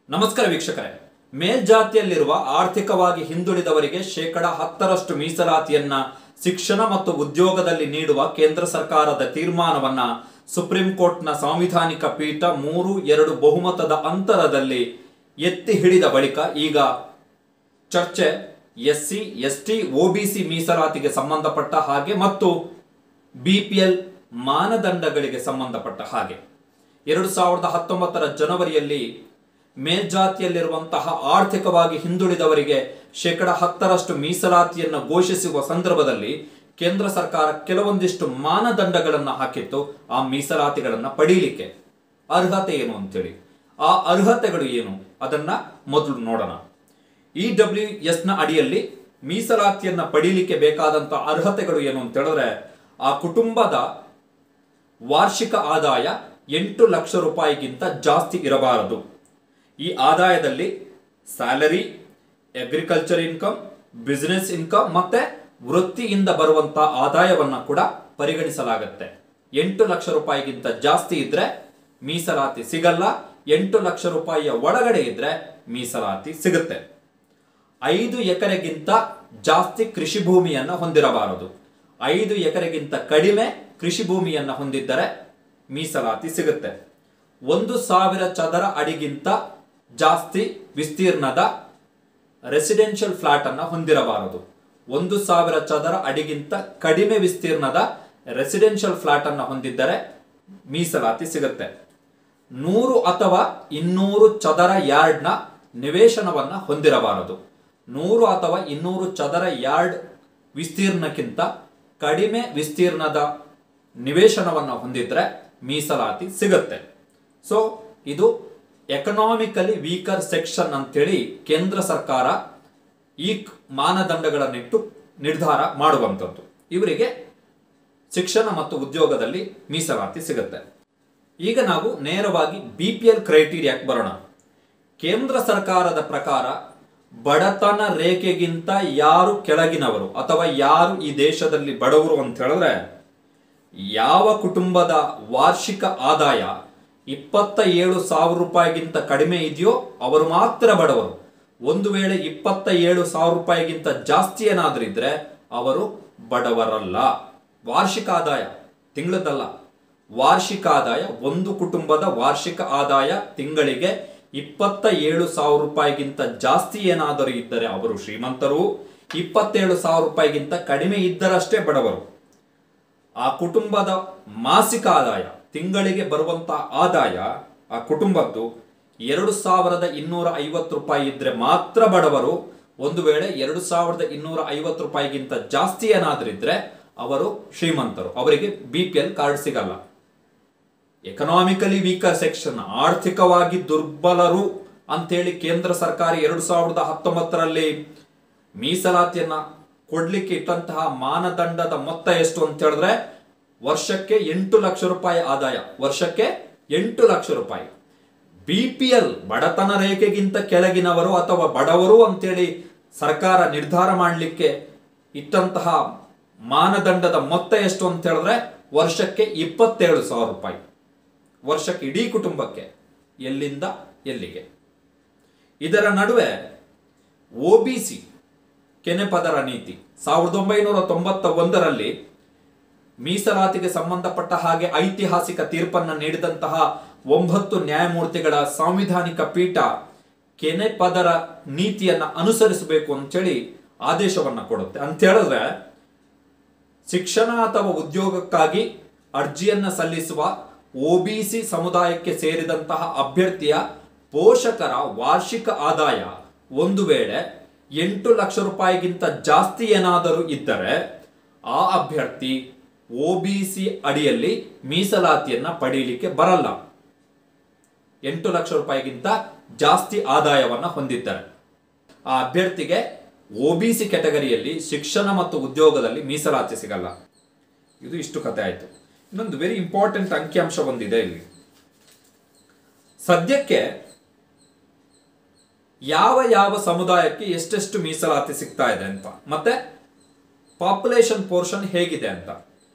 ನಮಸ್ಕಾರ ವೀಕ್ಷಕರೇ ಮೇಲ್ಜಾತಿಯಲ್ಲಿರುವ ಆರ್ಥಿಕವಾಗಿ ಹಿಂದುಳಿದವರಿಗೆ ಶೇಕಡ ಹತ್ತರಷ್ಟು ಮೀಸಲಾತಿಯನ್ನ ಶಿಕ್ಷಣ ಮತ್ತು ಉದ್ಯೋಗದಲ್ಲಿ ನೀಡುವ ಕೇಂದ್ರ ಸರ್ಕಾರದ ತೀರ್ಮಾನವನ್ನ ಸುಪ್ರೀಂ ಕೋರ್ಟ್ನ ಸಾಂವಿಧಾನಿಕ ಪೀಠ ಮೂರು ಎರಡು ಬಹುಮತದ ಅಂತರದಲ್ಲಿ ಎತ್ತಿ ಹಿಡಿದ ಬಳಿಕ ಈಗ ಚರ್ಚೆ ಎಸ್ಸಿ ಎಸ್ಟಿ ಒಬಿಸಿ ಮೀಸಲಾತಿಗೆ ಸಂಬಂಧಪಟ್ಟ ಹಾಗೆ ಮತ್ತು ಬಿಪಿಎಲ್ ಮಾನದಂಡಗಳಿಗೆ ಸಂಬಂಧಪಟ್ಟ ಹಾಗೆ ಎರಡು ಸಾವಿರದ ಹತ್ತೊಂಬತ್ತರ ಜನವರಿಯಲ್ಲಿ ಮೇಲ್ಜಾತಿಯಲ್ಲಿರುವಂತಹ ಆರ್ಥಿಕವಾಗಿ ಹಿಂದುಳಿದವರಿಗೆ ಶೇಕಡ ಹತ್ತರಷ್ಟು ಮೀಸಲಾತಿಯನ್ನು ಘೋಷಿಸುವ ಸಂದರ್ಭದಲ್ಲಿ ಕೇಂದ್ರ ಸರ್ಕಾರ ಕೆಲವೊಂದಿಷ್ಟು ಮಾನದಂಡಗಳನ್ನು ಹಾಕಿತ್ತು ಆ ಮೀಸಲಾತಿಗಳನ್ನು ಪಡೀಲಿಕ್ಕೆ ಅರ್ಹತೆ ಏನು ಅಂತೇಳಿ ಆ ಅರ್ಹತೆಗಳು ಏನು ಅದನ್ನ ಮೊದಲು ನೋಡೋಣ ಇ ಡಬ್ಲ್ಯೂ ಎಸ್ ನ ಅಡಿಯಲ್ಲಿ ಮೀಸಲಾತಿಯನ್ನ ಪಡೀಲಿಕ್ಕೆ ಬೇಕಾದಂತ ಅರ್ಹತೆಗಳು ಏನು ಅಂತ ಹೇಳಿದ್ರೆ ಆ ಕುಟುಂಬದ ವಾರ್ಷಿಕ ಆದಾಯ ಎಂಟು ಲಕ್ಷ ರೂಪಾಯಿಗಿಂತ ಜಾಸ್ತಿ ಇರಬಾರದು ಈ ಆದಾಯದಲ್ಲಿ salary agriculture income business income ಮತ್ತೆ ವೃತ್ತಿಯಿಂದ ಬರುವಂತ ಆದಾಯವನ್ನ ಕೂಡ ಪರಿಗಣಿಸಲಾಗುತ್ತೆ ಎಂಟು ಲಕ್ಷ ರೂಪಾಯಿಗಿಂತ ಜಾಸ್ತಿ ಇದ್ರೆ ಮೀಸಲಾತಿ ಸಿಗಲ್ಲ ಎಂಟು ಲಕ್ಷ ರೂಪಾಯಿಯ ಒಳಗಡೆ ಇದ್ರೆ ಮೀಸಲಾತಿ ಸಿಗುತ್ತೆ ಐದು ಎಕರೆಗಿಂತ ಜಾಸ್ತಿ ಕೃಷಿ ಭೂಮಿಯನ್ನ ಹೊಂದಿರಬಾರದು ಐದು ಎಕರೆಗಿಂತ ಕಡಿಮೆ ಕೃಷಿ ಭೂಮಿಯನ್ನ ಹೊಂದಿದ್ದರೆ ಮೀಸಲಾತಿ ಸಿಗುತ್ತೆ ಒಂದು ಸಾವಿರ ಚದರ ಅಡಿಗಿಂತ ಜಾಸ್ತಿ ವಿಸ್ತೀರ್ಣದ ರೆಸಿಡೆನ್ಷಿಯಲ್ ಫ್ಲಾಟ್ ಅನ್ನ ಹೊಂದಿರಬಾರದು ಒಂದು ಸಾವಿರ ಚದರ ಅಡಿಗಿಂತ ಕಡಿಮೆ ವಿಸ್ತೀರ್ಣದ ರೆಸಿಡೆನ್ಷಿಯಲ್ ಫ್ಲಾಟ್ ಅನ್ನ ಹೊಂದಿದ್ದರೆ ಮೀಸಲಾತಿ ಸಿಗುತ್ತೆ ನೂರು ಅಥವಾ ಇನ್ನೂರು ಚದರ ಯಾರ್ಡ್ನ ನಿವೇಶನವನ್ನ ಹೊಂದಿರಬಾರದು ನೂರು ಅಥವಾ ಇನ್ನೂರು ಚದರ ಯಾರ್ಡ್ ವಿಸ್ತೀರ್ಣಕ್ಕಿಂತ ಕಡಿಮೆ ವಿಸ್ತೀರ್ಣದ ನಿವೇಶನವನ್ನ ಹೊಂದಿದ್ರೆ ಮೀಸಲಾತಿ ಸಿಗುತ್ತೆ ಸೊ ಇದು ಎಕನಾಮಿಕಲಿ ವೀಕರ್ ಸೆಕ್ಷನ್ ಅಂತೇಳಿ ಕೇಂದ್ರ ಸರ್ಕಾರ ಈ ಮಾನದಂಡಗಳನ್ನಿಟ್ಟು ನಿರ್ಧಾರ ಮಾಡುವಂಥದ್ದು ಇವರಿಗೆ ಶಿಕ್ಷಣ ಮತ್ತು ಉದ್ಯೋಗದಲ್ಲಿ ಮೀಸಲಾತಿ ಸಿಗುತ್ತೆ ಈಗ ನಾವು ನೇರವಾಗಿ ಬಿ ಪಿ ಎಲ್ ಕ್ರೈಟೀರಿಯಾಕ್ಕೆ ಬರೋಣ ಕೇಂದ್ರ ಸರ್ಕಾರದ ಪ್ರಕಾರ ಬಡತನ ರೇಖೆಗಿಂತ ಯಾರು ಕೆಳಗಿನವರು ಅಥವಾ ಯಾರು ಈ ದೇಶದಲ್ಲಿ ಬಡವರು ಅಂತ ಹೇಳಿದ್ರೆ ಯಾವ ಕುಟುಂಬದ ವಾರ್ಷಿಕ ಆದಾಯ ಇಪ್ಪತ್ತ ಏಳು ಸಾವಿರ ರೂಪಾಯಿಗಿಂತ ಕಡಿಮೆ ಇದೆಯೋ ಅವರು ಮಾತ್ರ ಬಡವರು ಒಂದು ವೇಳೆ ಇಪ್ಪತ್ತ ಏಳು ಸಾವಿರ ರೂಪಾಯಿಗಿಂತ ಜಾಸ್ತಿ ಏನಾದ್ರೂ ಇದ್ರೆ ಅವರು ಬಡವರಲ್ಲ ವಾರ್ಷಿಕ ಆದಾಯ ತಿಂಗಳದಲ್ಲ ವಾರ್ಷಿಕ ಆದಾಯ ಒಂದು ಕುಟುಂಬದ ವಾರ್ಷಿಕ ಆದಾಯ ತಿಂಗಳಿಗೆ ಇಪ್ಪತ್ತ ಏಳು ಸಾವಿರ ರೂಪಾಯಿಗಿಂತ ಜಾಸ್ತಿ ಏನಾದರೂ ಇದ್ದರೆ ಅವರು ಶ್ರೀಮಂತರು ಇಪ್ಪತ್ತೇಳು ಸಾವಿರ ರೂಪಾಯಿಗಿಂತ ಕಡಿಮೆ ಇದ್ದರಷ್ಟೇ ಬಡವರು ಆ ಕುಟುಂಬದ ಮಾಸಿಕ ಆದಾಯ ತಿಂಗಳಿಗೆ ಬರುವಂತ ಆದಾಯ ಆ ಕುಟುಂಬದ್ದು ಎರಡು ಸಾವಿರದ ಇನ್ನೂರ ಐವತ್ತು ರೂಪಾಯಿ ಇದ್ರೆ ಮಾತ್ರ ಬಡವರು ಒಂದು ವೇಳೆ ಎರಡು ಸಾವಿರದ ಇನ್ನೂರ ಐವತ್ತು ರೂಪಾಯಿಗಿಂತ ಜಾಸ್ತಿ ಏನಾದ್ರೂ ಇದ್ರೆ ಅವರು ಶ್ರೀಮಂತರು ಅವರಿಗೆ ಬಿ ಪಿ ಎಲ್ ಕಾರ್ಡ್ ಸಿಗಲ್ಲ ಎಕನಾಮಿಕಲಿ ವೀಕರ್ ಸೆಕ್ಷನ್ ಆರ್ಥಿಕವಾಗಿ ದುರ್ಬಲರು ಅಂತೇಳಿ ಕೇಂದ್ರ ಸರ್ಕಾರ ಎರಡು ಸಾವಿರದ ಹತ್ತೊಂಬತ್ತರಲ್ಲಿ ಮೀಸಲಾತಿಯನ್ನ ಕೊಡ್ಲಿಕ್ಕೆ ಇಟ್ಟಂತಹ ಮಾನದಂಡದ ಮೊತ್ತ ಎಷ್ಟು ಅಂತ ಹೇಳಿದ್ರೆ ವರ್ಷಕ್ಕೆ ಎಂಟು ಲಕ್ಷ ರೂಪಾಯಿ ಆದಾಯ ವರ್ಷಕ್ಕೆ ಎಂಟು ಲಕ್ಷ ರೂಪಾಯಿ ಬಿ ಪಿ ಎಲ್ ಬಡತನ ರೇಖೆಗಿಂತ ಕೆಳಗಿನವರು ಅಥವಾ ಬಡವರು ಅಂತೇಳಿ ಸರ್ಕಾರ ನಿರ್ಧಾರ ಮಾಡಲಿಕ್ಕೆ ಇಟ್ಟಂತಹ ಮಾನದಂಡದ ಮೊತ್ತ ಎಷ್ಟು ಅಂತ ಹೇಳಿದ್ರೆ ವರ್ಷಕ್ಕೆ ಇಪ್ಪತ್ತೇಳು ಸಾವಿರ ರೂಪಾಯಿ ವರ್ಷಕ್ಕೆ ಇಡೀ ಕುಟುಂಬಕ್ಕೆ ಎಲ್ಲಿಂದ ಎಲ್ಲಿಗೆ ಇದರ ನಡುವೆ ಒ ಬಿ ಸಿ ಕೆನೆಪದರ ನೀತಿ ಸಾವಿರದ ಒಂಬೈನೂರ ತೊಂಬತ್ತ ಒಂದರಲ್ಲಿ ಮೀಸಲಾತಿಗೆ ಸಂಬಂಧಪಟ್ಟ ಹಾಗೆ ಐತಿಹಾಸಿಕ ತೀರ್ಪನ್ನು ನೀಡಿದಂತಹ ಒಂಬತ್ತು ನ್ಯಾಯಮೂರ್ತಿಗಳ ಸಾಂವಿಧಾನಿಕ ಪೀಠ ಕೆನೆಪದರ ನೀತಿಯನ್ನ ಅನುಸರಿಸಬೇಕು ಅಂತೇಳಿ ಆದೇಶವನ್ನ ಕೊಡುತ್ತೆ ಅಂತ ಹೇಳಿದ್ರೆ ಶಿಕ್ಷಣ ಅಥವಾ ಉದ್ಯೋಗಕ್ಕಾಗಿ ಅರ್ಜಿಯನ್ನ ಸಲ್ಲಿಸುವ ಒಬಿಸಿ ಸಮುದಾಯಕ್ಕೆ ಸೇರಿದಂತಹ ಅಭ್ಯರ್ಥಿಯ ಪೋಷಕರ ವಾರ್ಷಿಕ ಆದಾಯ ಒಂದು ವೇಳೆ ಎಂಟು ಲಕ್ಷ ರೂಪಾಯಿಗಿಂತ ಜಾಸ್ತಿ ಏನಾದರೂ ಇದ್ದರೆ ಆ ಅಭ್ಯರ್ಥಿ ಒಬಿಸಿ ಅಡಿಯಲ್ಲಿ ಮೀಸಲಾತಿಯನ್ನ ಪಡೀಲಿಕ್ಕೆ ಬರಲ್ಲ ಎಂಟು ಲಕ್ಷ ರೂಪಾಯಿಗಿಂತ ಜಾಸ್ತಿ ಆದಾಯವನ್ನ ಹೊಂದಿದ್ದಾರೆ ಆ ಅಭ್ಯರ್ಥಿಗೆ ಒಬಿಸಿ ಕೆಟಗರಿಯಲ್ಲಿ ಶಿಕ್ಷಣ ಮತ್ತು ಉದ್ಯೋಗದಲ್ಲಿ ಮೀಸಲಾತಿ ಸಿಗಲ್ಲ ಇದು ಇಷ್ಟು ಕತೆ ಆಯ್ತು ಇನ್ನೊಂದು ವೆರಿ ಇಂಪಾರ್ಟೆಂಟ್ ಅಂಕಿಅಂಶ ಒಂದಿದೆ ಇಲ್ಲಿ ಸದ್ಯಕ್ಕೆ ಯಾವ ಯಾವ ಸಮುದಾಯಕ್ಕೆ ಎಷ್ಟೆಷ್ಟು ಮೀಸಲಾತಿ ಸಿಗ್ತಾ ಇದೆ ಅಂತ ಮತ್ತೆ ಪಾಪ್ಯುಲೇಷನ್ ಪೋರ್ಷನ್ ಹೇಗಿದೆ ಅಂತ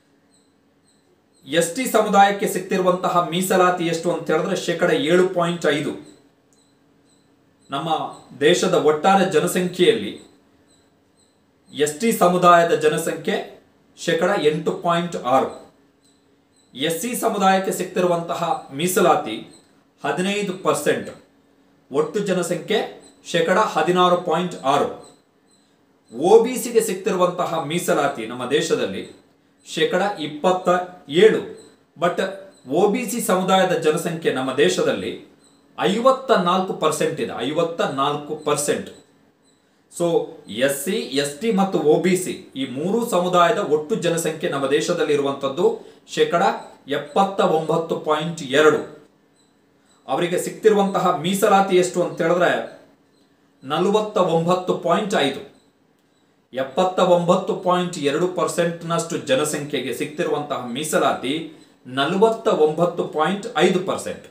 ಎಸ್ ಟಿ ಸಮುದಾಯಕ್ಕೆ ಸಿಗ್ತಿರುವಂತಹ ಮೀಸಲಾತಿ ಎಷ್ಟು ಅಂತ ಹೇಳಿದ್ರೆ ಶೇಕಡ ಏಳು ಪಾಯಿಂಟ್ ಐದು ನಮ್ಮ ದೇಶದ ಒಟ್ಟಾರೆ ಜನಸಂಖ್ಯೆಯಲ್ಲಿ ಎಸ್ ಟಿ ಸಮುದಾಯದ ಜನಸಂಖ್ಯೆ ಶೇಕಡ ಎಂಟು ಪಾಯಿಂಟ್ ಆರು ಎಸ್ ಸಿ ಸಮುದಾಯಕ್ಕೆ ಸಿಗ್ತಿರುವಂತಹ ಮೀಸಲಾತಿ ಹದಿನೈದು ಪರ್ಸೆಂಟ್ ಒಟ್ಟು ಜನಸಂಖ್ಯೆ ಶೇಕಡ ಹದಿನಾರು ಪಾಯಿಂಟ್ ಆರು ಒ ಬಿ ಸಿಗೆ ಸಿಗ್ತಿರುವಂತಹ ಮೀಸಲಾತಿ ನಮ್ಮ ದೇಶದಲ್ಲಿ ಶೇಕಡ ಇಪ್ಪತ್ತ ಏಳು ಬಟ್ ಒ ಬಿ ಸಿ ಸಮುದಾಯದ ಜನಸಂಖ್ಯೆ ನಮ್ಮ ದೇಶದಲ್ಲಿ ಐವತ್ತ ನಾಲ್ಕು ಪರ್ಸೆಂಟ್ ಇದೆ ಐವತ್ತ ನಾಲ್ಕು percent so S C S T ಮತ್ತು ಒ ಬಿ ಸಿ ಈ ಮೂರು ಸಮುದಾಯದ ಒಟ್ಟು ಜನಸಂಖ್ಯೆ ನಮ್ಮ ದೇಶದಲ್ಲಿ ಇರುವಂತದ್ದು ಶೇಕಡ ಎಪ್ಪತ್ತ ಒಂಬತ್ತು ಪಾಯಿಂಟ್ ಎರಡು ಅವರಿಗೆ ಸಿಗ್ತಿರುವಂತಹ ಮೀಸಲಾತಿ ಎಷ್ಟು ಅಂತ ಹೇಳಿದ್ರೆ ನಲವತ್ತ ಒಂಬತ್ತು ಪಾಯಿಂಟ್ ಐದು ಎಪ್ಪತ್ತ ಒಂಬತ್ತು ಪಾಯಿಂಟ್ ಎರಡು ಪರ್ಸೆಂಟ್ನಷ್ಟು ಜನಸಂಖ್ಯೆಗೆ ಸಿಗ್ತಿರುವಂತಹ ಮೀಸಲಾತಿ ನಲವತ್ತ ಒಂಬತ್ತು ಪಾಯಿಂಟ್ ಐದು ಪರ್ಸೆಂಟ್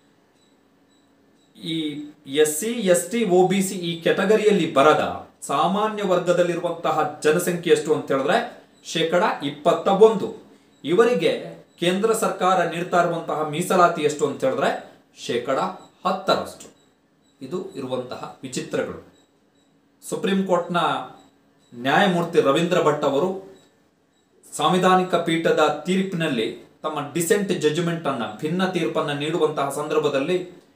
ಈ S C S T O B C ಈ ಕೆಟಗರಿಯಲ್ಲಿ ಬರದ ಸಾಮಾನ್ಯ ವರ್ಗದಲ್ಲಿರುವಂತಹ ಜನಸಂಖ್ಯೆ ಎಷ್ಟು ಅಂತ ಹೇಳಿದ್ರೆ ಶೇಕಡ ಇಪ್ಪತ್ತ ಒಂದು ಇವರಿಗೆ ಕೇಂದ್ರ ಸರ್ಕಾರ ನೀಡ್ತಾ ಇರುವಂತಹ ಮೀಸಲಾತಿ ಎಷ್ಟು ಅಂತ ಹೇಳಿದ್ರೆ ಶೇಕಡ ಹತ್ತರಷ್ಟು ಇದು ಇರುವಂತಹ ವಿಚಿತ್ರಗಳು ಸುಪ್ರೀಂ ಕೋರ್ಟ್ನ ನ್ಯಾಯಮೂರ್ತಿ ರವೀಂದ್ರ ಭಟ್ ಅವರು ಸಾಂವಿಧಾನಿಕ ಪೀಠದ ತೀರ್ಪಿನಲ್ಲಿ ತಮ್ಮ ಡಿಸೆಂಟ್ ಜಡ್ಜ್ಮೆಂಟ್ ಅನ್ನ ಭಿನ್ನ ತೀರ್ಪನ್ನು ನೀಡುವಂತಹ ಸಂದರ್ಭದಲ್ಲಿ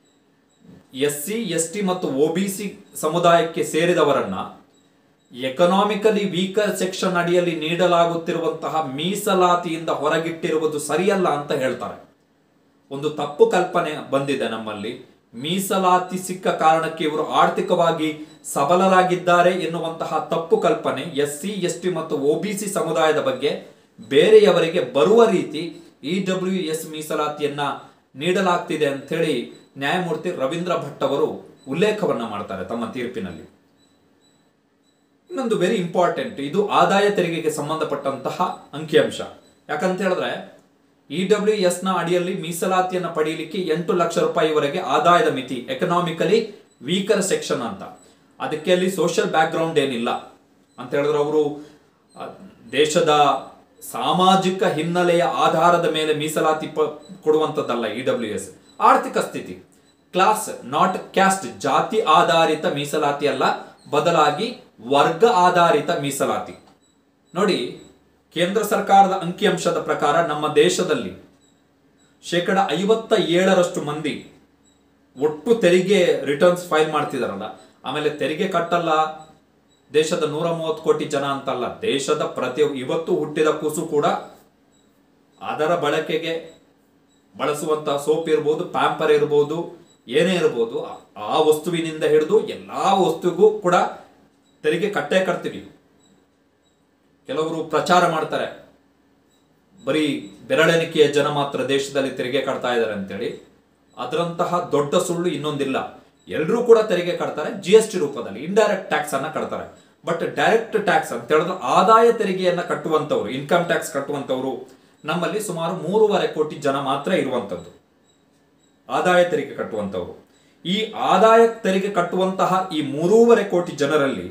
ಎಸ್ ಸಿ ಎಸ್ ಟಿ ಮತ್ತು ಒ ಬಿ ಸಿ ಸಮುದಾಯಕ್ಕೆ ಸೇರಿದವರನ್ನ ಎಕನಾಮಿಕಲಿ ವೀಕರ್ ಸೆಕ್ಷನ್ ಅಡಿಯಲ್ಲಿ ನೀಡಲಾಗುತ್ತಿರುವಂತಹ ಮೀಸಲಾತಿಯಿಂದ ಹೊರಗಿಟ್ಟಿರುವುದು ಸರಿಯಲ್ಲ ಅಂತ ಹೇಳ್ತಾರೆ ಒಂದು ತಪ್ಪು ಕಲ್ಪನೆ ಬಂದಿದೆ ನಮ್ಮಲ್ಲಿ ಮೀಸಲಾತಿ ಸಿಕ್ಕ ಕಾರಣಕ್ಕೆ ಇವರು ಆರ್ಥಿಕವಾಗಿ ಸಬಲರಾಗಿದ್ದಾರೆ ಎನ್ನುವಂತಹ ತಪ್ಪು ಕಲ್ಪನೆ ಎಸ್ ಸಿ ಎಸ್ ಟಿ ಮತ್ತು ಒ ಬಿ ಸಿ ಸಮುದಾಯದ ಬಗ್ಗೆ ಬೇರೆಯವರಿಗೆ ಬರುವ ರೀತಿ ಇ ಡಬ್ಲ್ಯೂ ಎಸ್ ಮೀಸಲಾತಿಯನ್ನ ನೀಡಲಾಗ್ತಿದೆ ಅಂತೇಳಿ ನ್ಯಾಯಮೂರ್ತಿ ರವೀಂದ್ರ ಭಟ್ ಅವರು ಉಲ್ಲೇಖವನ್ನ ಮಾಡ್ತಾರೆ ತಮ್ಮ ತೀರ್ಪಿನಲ್ಲಿ ಇನ್ನೊಂದು ವೆರಿ ಇಂಪಾರ್ಟೆಂಟ್ ಇದು ಆದಾಯ ತೆರಿಗೆಗೆ ಸಂಬಂಧಪಟ್ಟಂತಹ ಅಂಕಿಅಂಶ ಯಾಕಂತ ಹೇಳಿದ್ರೆ ಇ ಡಬ್ಲ್ಯೂ ಎಸ್ ನ ಅಡಿಯಲ್ಲಿ ಮೀಸಲಾತಿಯನ್ನು ಪಡೆಯಲಿಕ್ಕೆ ಎಂಟು ಲಕ್ಷ ರೂಪಾಯಿವರೆಗೆ ಆದಾಯದ ಮಿತಿ ಎಕನಾಮಿಕಲಿ ವೀಕರ್ ಸೆಕ್ಷನ್ ಅಂತ ಅದಕ್ಕೆ ಅಲ್ಲಿ ಸೋಷಿಯಲ್ ಬ್ಯಾಕ್ ಗ್ರೌಂಡ್ ಏನಿಲ್ಲ ಅಂತ ಹೇಳಿದ್ರೆ ಅವರು ಆ, ದೇಶದ ಸಾಮಾಜಿಕ ಹಿನ್ನೆಲೆಯ ಆಧಾರದ ಮೇಲೆ ಮೀಸಲಾತಿ ಪ ಕೊಡುವಂಥದ್ದಲ್ಲ ಇ ಡಬ್ಲ್ಯೂ ಎಸ್ ಆರ್ಥಿಕ ಸ್ಥಿತಿ ಕ್ಲಾಸ್ ನಾಟ್ ಕ್ಯಾಸ್ಟ್ ಜಾತಿ ಆಧಾರಿತ ಮೀಸಲಾತಿ ಅಲ್ಲ ಬದಲಾಗಿ ವರ್ಗ ಆಧಾರಿತ ಮೀಸಲಾತಿ ನೋಡಿ ಕೇಂದ್ರ ಸರ್ಕಾರದ ಅಂಕಿಅಂಶದ ಪ್ರಕಾರ ನಮ್ಮ ದೇಶದಲ್ಲಿ ಶೇಕಡ ಐವತ್ತ ಏಳರಷ್ಟು ಮಂದಿ ಒಟ್ಟು ತೆರಿಗೆ ರಿಟರ್ನ್ಸ್ ಫೈಲ್ ಮಾಡ್ತಿದಾರಲ್ಲ ಆಮೇಲೆ ತೆರಿಗೆ ಕಟ್ಟಲ್ಲ ದೇಶದ ನೂರ ಮೂವತ್ತು ಕೋಟಿ ಜನ ಅಂತಲ್ಲ ದೇಶದ ಪ್ರತಿ ಇವತ್ತು ಹುಟ್ಟಿದ ಕೂಸು ಕೂಡ ಅದರ ಬಳಕೆಗೆ ಬಳಸುವಂತಹ ಸೋಪ್ ಇರ್ಬೋದು ಪ್ಯಾಂಪರ್ ಇರ್ಬೋದು ಏನೇ ಇರ್ಬೋದು ಆ- ಆ ವಸ್ತುವಿನಿಂದ ಹಿಡಿದು ಎಲ್ಲಾ ವಸ್ತುವಿಗೂ ಕೂಡ ತೆರಿಗೆ ಕಟ್ಟೇ ಕಟ್ತೀವಿ ಕೆಲವರು ಪ್ರಚಾರ ಮಾಡ್ತಾರೆ ಬರೀ ಬೆರಳೆಣಿಕೆಯ ಜನ ಮಾತ್ರ ದೇಶದಲ್ಲಿ ತೆರಿಗೆ ಕಟ್ತಾ ಇದ್ದಾರೆ ಅಂತೇಳಿ ಅದರಂತಹ ದೊಡ್ಡ ಸುಳ್ಳು ಇನ್ನೊಂದಿಲ್ಲ ಎಲ್ಲರೂ ಕೂಡ ತೆರಿಗೆ ಕಟ್ತಾರೆ ಜಿ ಎಸ್ ಟಿ ರೂಪದಲ್ಲಿ ಇಂಡೈರೆಕ್ಟ್ ಟ್ಯಾಕ್ಸ್ ಅನ್ನ ಕಟ್ತಾರೆ ಬಟ್ ಡೈರೆಕ್ಟ್ ಟ್ಯಾಕ್ಸ್ ಅಂತ ಹೇಳಿದ್ರೆ ಆದಾಯ ತೆರಿಗೆಯನ್ನ ಕಟ್ಟುವಂತವ್ರು ಇನ್ಕಮ್ ಟ್ಯಾಕ್ಸ್ ಕಟ್ಟುವಂತವ್ರು ನಮ್ಮಲ್ಲಿ ಸುಮಾರು ಮೂರುವರೆ ಕೋಟಿ ಜನ ಮಾತ್ರ ಇರುವಂತದ್ದು ಆದಾಯ ತೆರಿಗೆ ಕಟ್ಟುವಂತವ್ರು ಈ ಆದಾಯ ತೆರಿಗೆ ಕಟ್ಟುವಂತಹ ಈ ಮೂರೂವರೆ ಕೋಟಿ ಜನರಲ್ಲಿ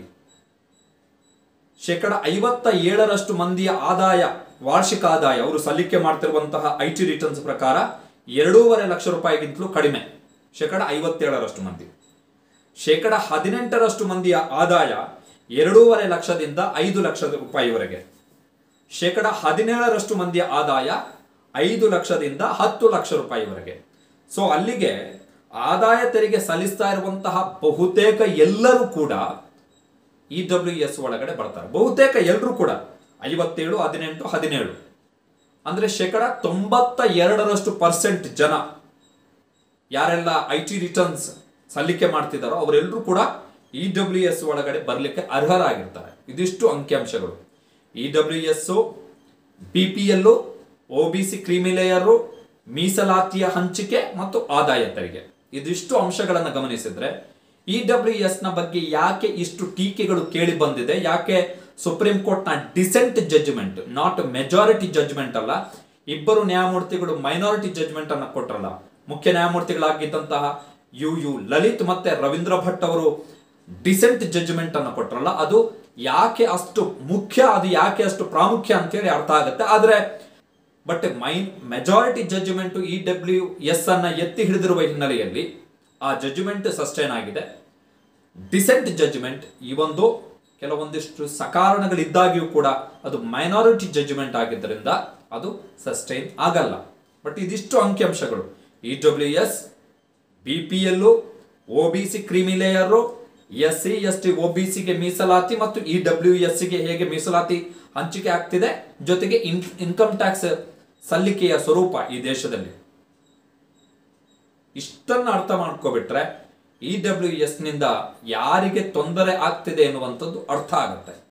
ಶೇಕಡ ಐವತ್ತ ಏಳರಷ್ಟು ಮಂದಿಯ ಆದಾಯ ವಾರ್ಷಿಕ ಆದಾಯ ಅವರು ಸಲ್ಲಿಕೆ ಮಾಡ್ತಿರುವಂತಹ ಐ ಟಿ ರಿಟರ್ನ್ಸ್ ಪ್ರಕಾರ ಎರಡೂವರೆ ಲಕ್ಷ ರೂಪಾಯಿಗಿಂತಲೂ ಕಡಿಮೆ ಶೇಕಡ ಐವತ್ತೇಳರಷ್ಟು ಮಂದಿ ಶೇಕಡ ಹದಿನೆಂಟರಷ್ಟು ಮಂದಿಯ ಆದಾಯ ಎರಡೂವರೆ ಲಕ್ಷದಿಂದ ಐದು ಲಕ್ಷ ರೂಪಾಯಿವರೆಗೆ ಶೇಕಡ ಹದಿನೇಳರಷ್ಟು ಮಂದಿಯ ಆದಾಯ ಐದು ಲಕ್ಷದಿಂದ ಹತ್ತು ಲಕ್ಷ ರೂಪಾಯಿವರೆಗೆ ಸೊ ಅಲ್ಲಿಗೆ ಆದಾಯ ತೆರಿಗೆ ಸಲ್ಲಿಸ್ತಾ ಇರುವಂತಹ ಬಹುತೇಕ ಎಲ್ಲರೂ ಕೂಡ ಇ ಡಬ್ಲ್ಯೂ ಎಸ್ ಒಳಗಡೆ ಬರ್ತಾರೆ ಬಹುತೇಕ ಎಲ್ಲರೂ ಕೂಡ ಐವತ್ತೇಳು ಹದಿನೆಂಟು ಹದಿನೇಳು ಅಂದ್ರೆ ಶೇಕಡ ತೊಂಬತ್ತ ಎರಡರಷ್ಟು ಪರ್ಸೆಂಟ್ ಜನ ಯಾರೆಲ್ಲ ಐ ಟಿ ರಿಟರ್ನ್ಸ್ ಸಲ್ಲಿಕೆ ಮಾಡ್ತಿದ್ದಾರೋ ಅವರೆಲ್ಲರೂ ಕೂಡ ಇ ಡಬ್ಲ್ಯೂ ಎಸ್ ಒಳಗಡೆ ಬರಲಿಕ್ಕೆ ಅರ್ಹರಾಗಿರ್ತಾರೆ ಇದಿಷ್ಟು ಅಂಕಿಅಂಶಗಳು E W S B P L O B C creamy layer ಮೀಸಲಾತಿಯ ಹಂಚಿಕೆ ಮತ್ತು ಆದಾಯ ತೆರಿಗೆ ಇದಿಷ್ಟು ಅಂಶಗಳನ್ನು ಗಮನಿಸಿದ್ರೆ ಇ ಡಬ್ಲ್ಯೂ ಎಸ್ ನ ಬಗ್ಗೆ ಯಾಕೆ ಇಷ್ಟು ಟೀಕೆಗಳು ಕೇಳಿ ಬಂದಿದೆ ಯಾಕೆ ಸುಪ್ರೀಂ ಕೋರ್ಟ್ ನ dissent judgment not majority judgment ಅಲ್ಲ ಇಬ್ಬರು ನ್ಯಾಯಮೂರ್ತಿಗಳು ಮೈನಾರಿಟಿ ಜಡ್ಜ್ಮೆಂಟ್ ಅನ್ನ ಕೊಟ್ರಲ್ಲ ಮುಖ್ಯ ನ್ಯಾಯಮೂರ್ತಿಗಳಾಗಿದ್ದಂತಹ ಯು ಯು ಲಲಿತ್ ಮತ್ತೆ ರವೀಂದ್ರ ಭಟ್ ಅವರು ಡಿಸೆಂಟ್ ಜಡ್ಜ್ಮೆಂಟ್ ಅನ್ನು ಕೊಟ್ರಲ್ಲ ಅದು ಯಾಕೆ ಅಷ್ಟು ಮುಖ್ಯ ಅದು ಯಾಕೆ ಅಷ್ಟು ಪ್ರಾಮುಖ್ಯ ಅಂತೇಳಿ ಅರ್ಥ ಆಗುತ್ತೆ ಆದ್ರೆ but my majority judgment E W S ಅನ್ನ ಎತ್ತಿ ಹಿಡಿದಿರುವ ಹಿನ್ನೆಲೆಯಲ್ಲಿ ಆ ಜಡ್ಜ್ಮೆಂಟ್ ಸಸ್ಟೈನ್ ಆಗಿದೆ ಡಿಸೆಂಟ್ ಜಡ್ಜ್ಮೆಂಟ್ ಈ ಒಂದು ಕೆಲವೊಂದಿಷ್ಟು ಸಕಾರಣಗಳಿದ್ದಾಗ್ಯೂ ಕೂಡ ಅದು ಮೈನಾರಿಟಿ ಜಡ್ಜ್ಮೆಂಟ್ ಆಗಿದ್ದರಿಂದ ಅದು ಸಸ್ಟೈನ್ ಆಗಲ್ಲ ಬಟ್ ಇದಿಷ್ಟು ಅಂಕಿಅಂಶಗಳು E W S B P L O B C creamy layer S C S T O B ಸಿಗೆ ಮೀಸಲಾತಿ ಮತ್ತು ಇ ಡಬ್ಲ್ಯೂ ಎಸ್ ಗೆ ಹೇಗೆ ಮೀಸಲಾತಿ ಹಂಚಿಕೆ ಆಗ್ತಿದೆ ಜೊತೆಗೆ ಇನ್ ಇನ್ಕಮ್ ಟ್ಯಾಕ್ಸ್ ಸಲ್ಲಿಕೆಯ ಸ್ವರೂಪ ಈ ದೇಶದಲ್ಲಿ ಇಷ್ಟನ್ನ ಅರ್ಥ ಮಾಡ್ಕೊಬಿಟ್ರೆ ಇ ಡಬ್ಲ್ಯೂ ಎಸ್ ನಿಂದ ಯಾರಿಗೆ ತೊಂದರೆ ಆಗ್ತಿದೆ ಎನ್ನುವಂಥದ್ದು ಅರ್ಥ ಆಗುತ್ತೆ